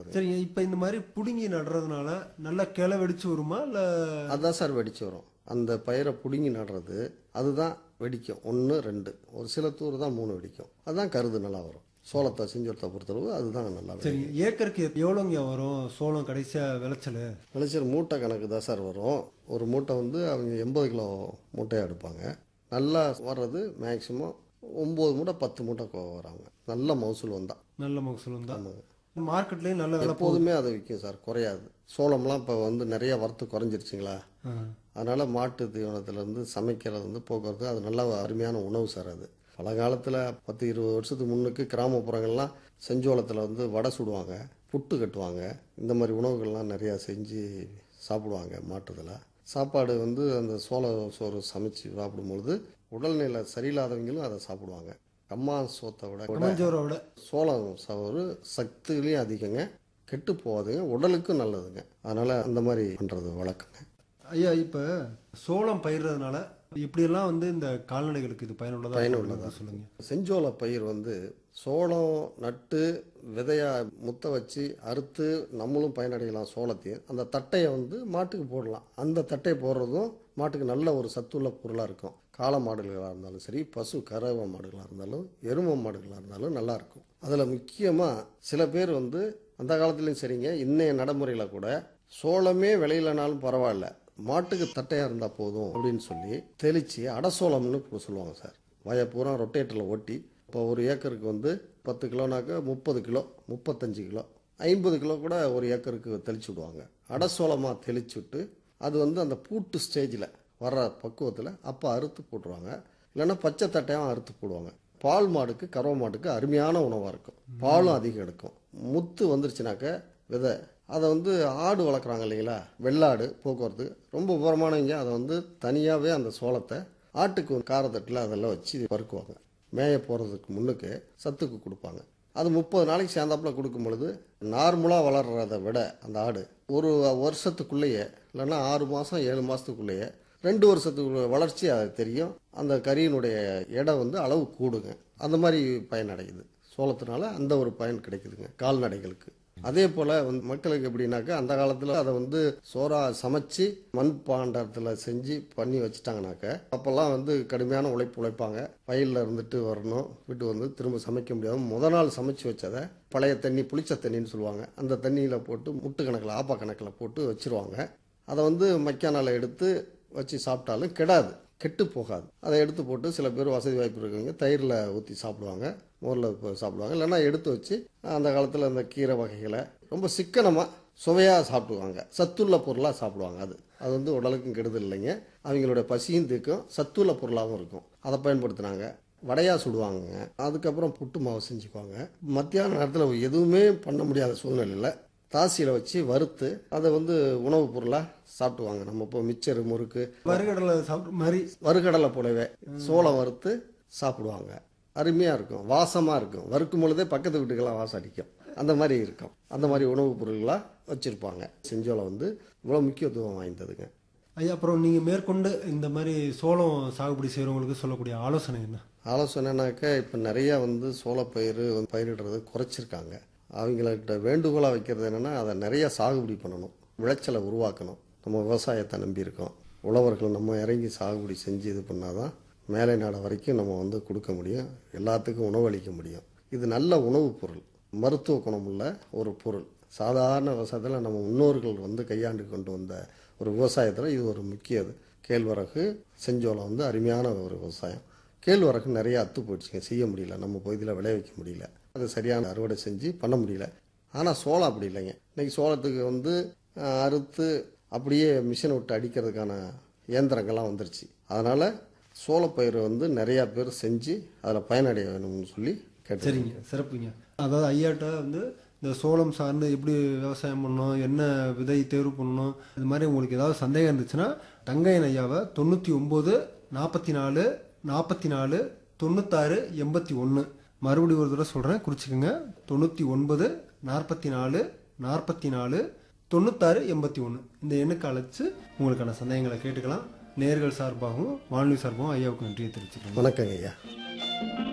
சரிங்க இப்ப இந்த மாதிரி புடுங்கி நடுறதுனால நல்லா கிளை வெடிச்சு வருமா இல்ல அதுதான் சார் வெடிச்சு வரும் அந்த பயிரை பிடுங்கி நடுறது அதுதான் வெடிக்கும் ஒன்று ரெண்டு ஒரு சில தூர் தான் மூணு வெடிக்கும் அதுதான் கருது நல்லா வரும் சோளத்தை செஞ்சோளத்தை பொறுத்தளவு அதுதான் நல்லா வரும் சரிங்க ஏக்கருக்கு எவ்வளோங்க வரும் சோளம் கடைசியா விளைச்சல் விளைச்சல் மூட்டை கணக்கு தான் சார் வரும் ஒரு மூட்டை வந்து அவங்க எண்பது கிலோ மூட்டையாக எடுப்பாங்க நல்லா வர்றது மேக்ஸிமம் ஒம்பது மூட்டை பத்து மூட்டை கோ- வராங்க நல்ல மகசூல் வந்தால் நல்ல மகசூலும் தான் மார்க்கெட்லயும் நல்ல விலை எப்போதுமே அது விற்கும் சார் குறையாது சோளம்லாம் இப்போ வந்து நிறைய வரத்து குறைஞ்சிருச்சுங்களா ஆ. அதனால் மாட்டு தீவனத்துலேருந்து சமைக்கிறது வந்து போக்குவரத்து அது நல்ல அருமையான உணவு சார் அது பல காலத்தில் பத்து இருபது வருஷத்துக்கு முன்னுக்கு கிராமப்புறங்கள்லாம் செஞ்சோளத்தில் வந்து வடை சுடுவாங்க புட்டு கட்டுவாங்க இந்த மாதிரி உணவுகள்லாம் நிறையா செஞ்சு சாப்பிடுவாங்க மாட்டுதில் சாப்பாடு வந்து அந்த சோள சோறு சமைச்சு சாப்பிடும்பொழுது உடல்நிலை சரியில்லாதவங்களும் அதை சாப்பிடுவாங்க அம்மா சோத்தை விட கம்மஞ்சோரை விட சோளம் சோறு சத்துலேயும் அதிகங்க கெட்டு போகாதுங்க உடலுக்கும் நல்லதுங்க அதனால் அந்த மாதிரி பண்ணுறது வழக்கங்க ஐயா இப்ப சோளம் பயிர்றதுனால இப்படியெல்லாம் வந்து இந்த கால்நடைகளுக்கு இது பயனுள்ளதா பயனுள்ளதா. சொல்லுங்க செஞ்சோள பயிர் வந்து சோளம் நட்டு விதையா முத்த வச்சு அறுத்து நம்மளும் பயனடையலாம் சோளத்தையும் அந்த தட்டையை வந்து மாட்டுக்கு போடலாம் அந்த தட்டையை போடுறதும் மாட்டுக்கு நல்ல ஒரு சத்துள்ள பொருளாக இருக்கும் காளை மாடுகளாக இருந்தாலும் சரி பசு கறவை மாடுகளாக இருந்தாலும் எரும மாடுகளாக இருந்தாலும் நல்லா இருக்கும் அதில் முக்கியமாக சில பேர் வந்து அந்த காலத்துலேயும் சரிங்க இன்னைய நடைமுறையில் கூட சோளமே விளையலனாலும் பரவாயில்ல மாட்டுக்கு தட்டையாக இருந்தால் போதும் அப்படின்னு சொல்லி தெளித்து அடசோளம்னு இப்ப சொல்லுவாங்க சார் வய பூரா ரொட்டேட்டரில் ஒட்டி இப்போ ஒரு ஏக்கருக்கு வந்து பத்து கிலோனாக்க முப்பது கிலோ முப்பத்தஞ்சு கிலோ ஐம்பது கிலோ கூட ஒரு ஏக்கருக்கு தெளிச்சு விடுவாங்க அடசோளமாக தெளிச்சு விட்டு அது வந்து அந்த பூட்டு ஸ்டேஜில் வர்ற பக்குவத்தில் அப்போ அறுத்து போட்டுருவாங்க இல்லைன்னா பச்சை தட்டையாக அறுத்து போடுவாங்க பால் மாடுக்கு கறவை மாட்டுக்கு அருமையான உணவாக இருக்கும் பாலும் அதிகம் எடுக்கும் முத்து வந்துருச்சுனாக்க விதை அதை வந்து ஆடு வளர்க்குறாங்க இல்லைங்களா வெள்ளாடு போக்குவரத்து ரொம்ப உபரமானவங்க அதை வந்து தனியாகவே அந்த சோளத்தை ஆட்டுக்கு ஒரு காரத்தட்டில் அதெல்லாம் வச்சு பருக்குவாங்க மேய போகிறதுக்கு முன்னுக்கு சத்துக்கு கொடுப்பாங்க அது முப்பது நாளைக்கு சேர்ந்தாப்புல கொடுக்கும் பொழுது நார்மலாக வளர்றதை விட அந்த ஆடு ஒரு வருஷத்துக்குள்ளேயே இல்லைன்னா ஆறு மாதம் ஏழு மாதத்துக்குள்ளேயே ரெண்டு வருஷத்துக்குள்ள வளர்ச்சி அது தெரியும் அந்த கறியினுடைய எடை வந்து அளவு கூடுங்க அந்த மாதிரி பயனடையுது சோளத்தினால அந்த ஒரு பயன் கிடைக்குதுங்க கால்நடைகளுக்கு அதே போல் வந்து மக்களுக்கு எப்படின்னாக்கா அந்த காலத்தில் அதை வந்து சோறா சமைச்சு மண் பாண்டத்தில் செஞ்சு பண்ணி வச்சுட்டாங்கனாக்க அப்போல்லாம் வந்து கடுமையான உழைப்பு உழைப்பாங்க வயலில் இருந்துட்டு வரணும் வீட்டு வந்து திரும்ப சமைக்க முடியாது முத நாள் சமைச்சு வச்சதை பழைய தண்ணி புளிச்ச தண்ணின்னு சொல்லுவாங்க அந்த தண்ணியில் போட்டு முட்டு கணக்கில் ஆப்பா கணக்கில் போட்டு வச்சிருவாங்க அதை வந்து மக்கிய நாளை எடுத்து வச்சு சாப்பிட்டாலும் கெடாது கெட்டு போகாது அதை எடுத்து போட்டு சில பேர் வசதி வாய்ப்பு இருக்கவங்க தயிரில் ஊற்றி சாப்பிடுவாங்க மோரில் இப்போ சாப்பிடுவாங்க இல்லைன்னா எடுத்து வச்சு அந்த காலத்தில் அந்த கீரை வகைகளை ரொம்ப சிக்கனமாக சுவையாக சாப்பிடுவாங்க சத்துள்ள பொருளாக சாப்பிடுவாங்க அது அது வந்து உடலுக்கும் கெடுதல் இல்லைங்க அவங்களுடைய பசியும் தீர்க்கும் சத்துள்ள பொருளாகவும் இருக்கும் அதை பயன்படுத்துனாங்க வடையா சுடுவாங்க அதுக்கப்புறம் புட்டு மாவு செஞ்சுக்குவாங்க மத்தியான நேரத்தில் எதுவுமே பண்ண முடியாத சூழ்நிலையில் தாசியில் வச்சு வறுத்து அதை வந்து உணவுப் பொருளாக சாப்பிடுவாங்க நம்ம இப்போ மிச்சர் முறுக்கு வறுகடலை சாப்பிட்ற மாதிரி வறுகடலை போலவே சோளம் வறுத்து சாப்பிடுவாங்க அருமையாக இருக்கும் வாசமாக இருக்கும் வறுக்கும் பொழுதே பக்கத்து வீட்டுக்கெல்லாம் வாசம் அடிக்கும் அந்த மாதிரி இருக்கும் அந்த மாதிரி உணவுப் பொருள்களாக வச்சுருப்பாங்க செஞ்சோளம் வந்து இவ்வளோ முக்கியத்துவம் வாய்ந்ததுங்க ஐயா அப்புறம் நீங்க மேற்கொண்டு இந்த மாதிரி சோளம் சாகுபடி செய்யறவங்களுக்கு சொல்லக்கூடிய ஆலோசனை என்ன ஆலோசனைனாக்கா இப்போ நிறையா வந்து சோளப்பயிர் வந்து பயிரிடுறது குறைச்சிருக்காங்க அவங்கள்ட்ட வேண்டுகோளாக வைக்கிறது என்னென்னா அதை நிறையா சாகுபடி பண்ணணும் விளைச்சலை உருவாக்கணும் நம்ம விவசாயத்தை நம்பியிருக்கோம் உழவர்கள் நம்ம இறங்கி சாகுபடி செஞ்சு இது பண்ணாதான் மேலை நாடு வரைக்கும் நம்ம வந்து கொடுக்க முடியும் எல்லாத்துக்கும் உணவளிக்க முடியும் இது நல்ல உணவுப் பொருள் மருத்துவ குணமுள்ள ஒரு பொருள் சாதாரண விவசாயத்தில் நம்ம முன்னோர்கள் வந்து கையாண்டு கொண்டு வந்த ஒரு விவசாயத்தில் இது ஒரு முக்கியது கேழ்வரகு செஞ்சோளம் வந்து அருமையான ஒரு விவசாயம் கேழ்வரகு நிறைய அத்து போயிடுச்சுங்க செய்ய முடியல நம்ம பகுதியில் விளைய வைக்க முடியல அது சரியான அறுவடை செஞ்சு பண்ண முடியல ஆனால் சோளம் அப்படி இல்லைங்க இன்னைக்கு சோளத்துக்கு வந்து அஹ், அறுத்து அப்படியே மிஷினை விட்டு அடிக்கிறதுக்கான இயந்திரங்கள்லாம் வந்துருச்சு அதனால் சோளப்பயிர் வந்து நிறையா பேர் செஞ்சு அதில் பயனடைய வேணும்னு சொல்லி கேட்டு சரிங்க சிறப்புங்க அதாவது ஐயாட்ட வந்து இந்த சோளம் சார்ந்து எப்படி விவசாயம் பண்ணணும் என்ன விதை தேர்வு பண்ணணும் இது மாதிரி உங்களுக்கு ஏதாவது சந்தேகம் இருந்துச்சுன்னா தங்கையன் ஐயாவை தொண்ணூற்றி ஒம்பது நாற்பத்தி நாலு நாற்பத்தி நாலு தொண்ணூத்தாறு எண்பத்தி ஒன்று மறுபடியும் ஒரு தடவை சொல்கிறேன் குறிச்சிக்கோங்க தொண்ணூற்றி ஒன்பது நாற்பத்தி நாலு நாற்பத்தி நாலு தொண்ணூத்தாறு எண்பத்தி ஒன்று இந்த எண்ணுக்கு அழைச்சு உங்களுக்கான சந்தேகங்களை கேட்டுக்கலாம் நேர்கள் சார்பாகவும் வானொலி சார்பாகவும் ஐயாவுக்கு நன்றியை தெரிவிச்சுக்கிறேன் வணக்கங்க ஐயா